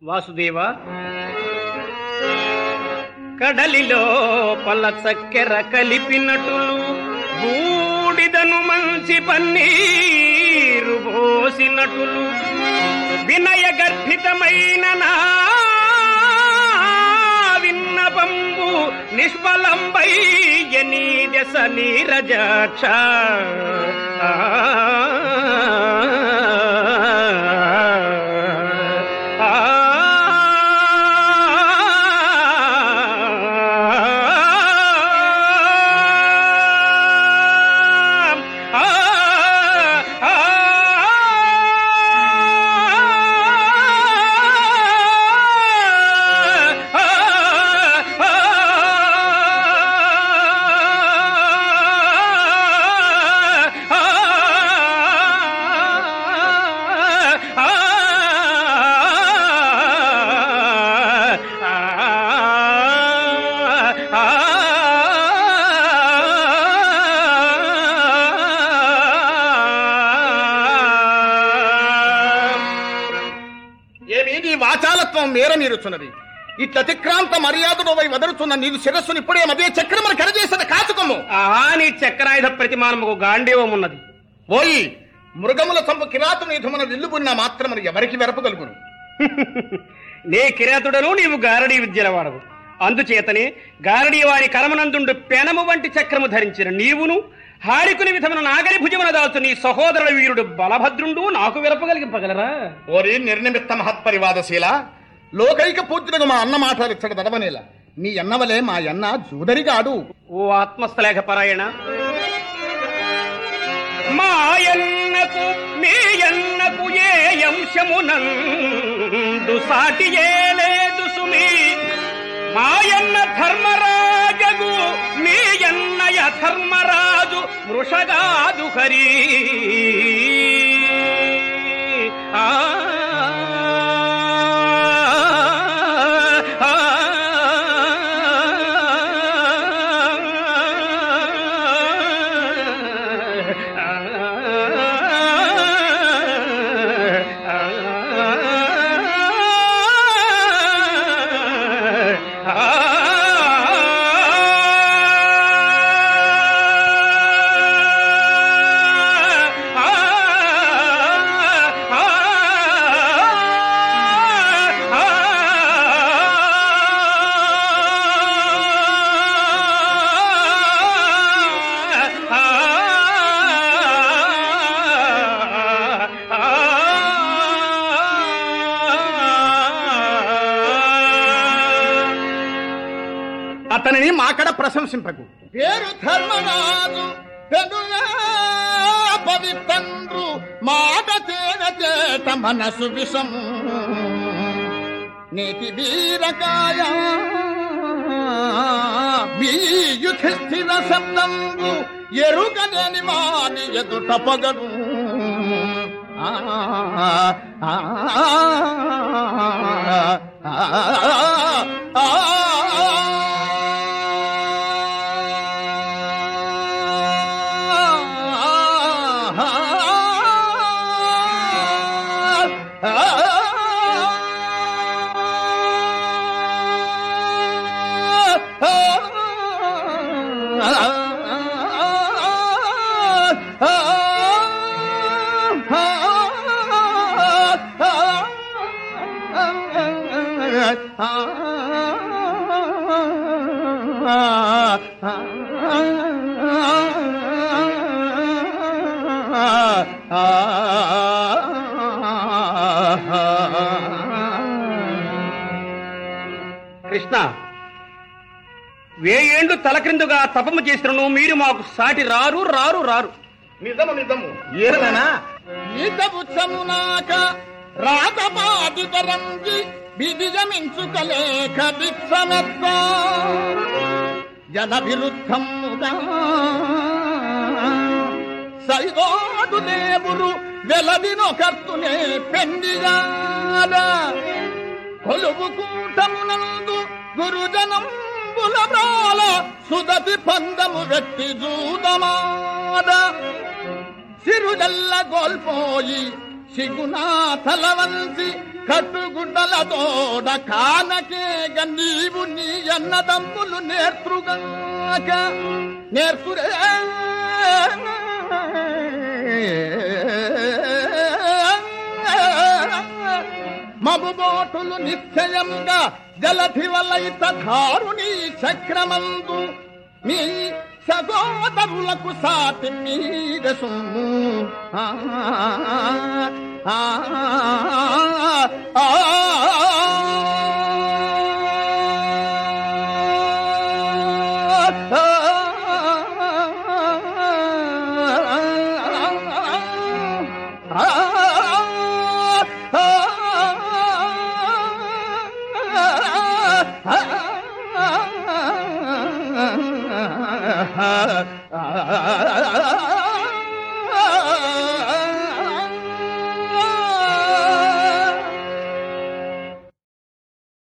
వాసుదేవ కడలిలో పల్ల చక్కెర కలిపినటులు బూడిదను మంచి పన్నీరు పోసినటులు వినయ గర్భితమైన నా విన్నపంబు నిష్ఫలంబయ్య నీ దశ నీరజాక్ష ఏమి నీ వాచాలత్వం మేర మీరుచున్నది ఇట్ల అతిక్రాంత మర్యాదను వై వదరుచున్న నీవు శిరస్సుని ఇప్పుడే మధ్య చక్రమును కరచేసిన కాచుకము ఆ నీ చక్రాయుధ ప్రతిమానముకు గాంధీవం ఉన్నది పోయి మృగముల చంపు కిరాతుని మన విల్లుబున్న మాత్రమని ఎవరికి వెరపగలుగును నే కిరాతుడను నీవు గారడీ విద్యల వాడవు అందుచేతనే గారడీ వారి కరమనందుండు పెనము వంటి చక్రము ధరించిన నీవును హారికుని విధమున నాగరి భుజమున దాల్చు నీ సహోదరుల వీరుడు బలభద్రుండు నాకు విరపగలిగింపగలరా ఓరి నిర్నిమిత్త మహత్పరివాదశీల లోకైక పూజ్యులకు మా అన్న మాటలు ఇచ్చట దడవనేలా నీ అన్నవలే మా అన్న జూదరిగాడు ఓ ఆత్మస్థలేఖ పరాయణ మాయన్నకు మీ అన్నకు ఏ అంశమునందు సాటి ఏ లేదు సుమి మాయన్న ధర్మరాజగు మీ అన్నయ ధర్మరాజు వృషగాదు హరి ఆ అతనిని మాకడ ప్రశంసింపకు పేరు ధర్మరాజు పెనులా పవిత్రండ్రు మాట తేన చేత మనసు విషము నేటి వీరకాయ మీ యుధిష్ఠిర శబ్దంబు ఎరుగలేని వాని ఎదుట పగడు ఆ ఆ ఆ కృష్ణ వేయేండ్లు తలక్రిందుగా తపము చేసినను మీరు మాకు సాటి రారు రారు రారు నిజము నిజము ఏలనా ఈతపుచ్చమునాక రాతపాటిత రంగి విధిజమించుకలేక దిక్షమెత్త జన విరుద్ధముగా సైగోడు దేవురు వెలదినొకర్తునే పెండిగాద కొలువు కూటమునందు గురుజనం బులబ్రాల సుదతి పందము వెట్టి జూదమాద సిరుజల్ల గోల్పోయి సిగునా తల వంచి కట్టుగుడ్డలతోడ కానకేగ నీవు నీ అన్నదమ్ములు నేర్తుగాక నేర్తురే మబుబోటులు నిశ్చయంగా జలధి వలయిత ధారుని చక్రమందు మీ సగోదరులకు సాటి మీద సొమ్ము ఆ, ఆ, ఆ, ఆ,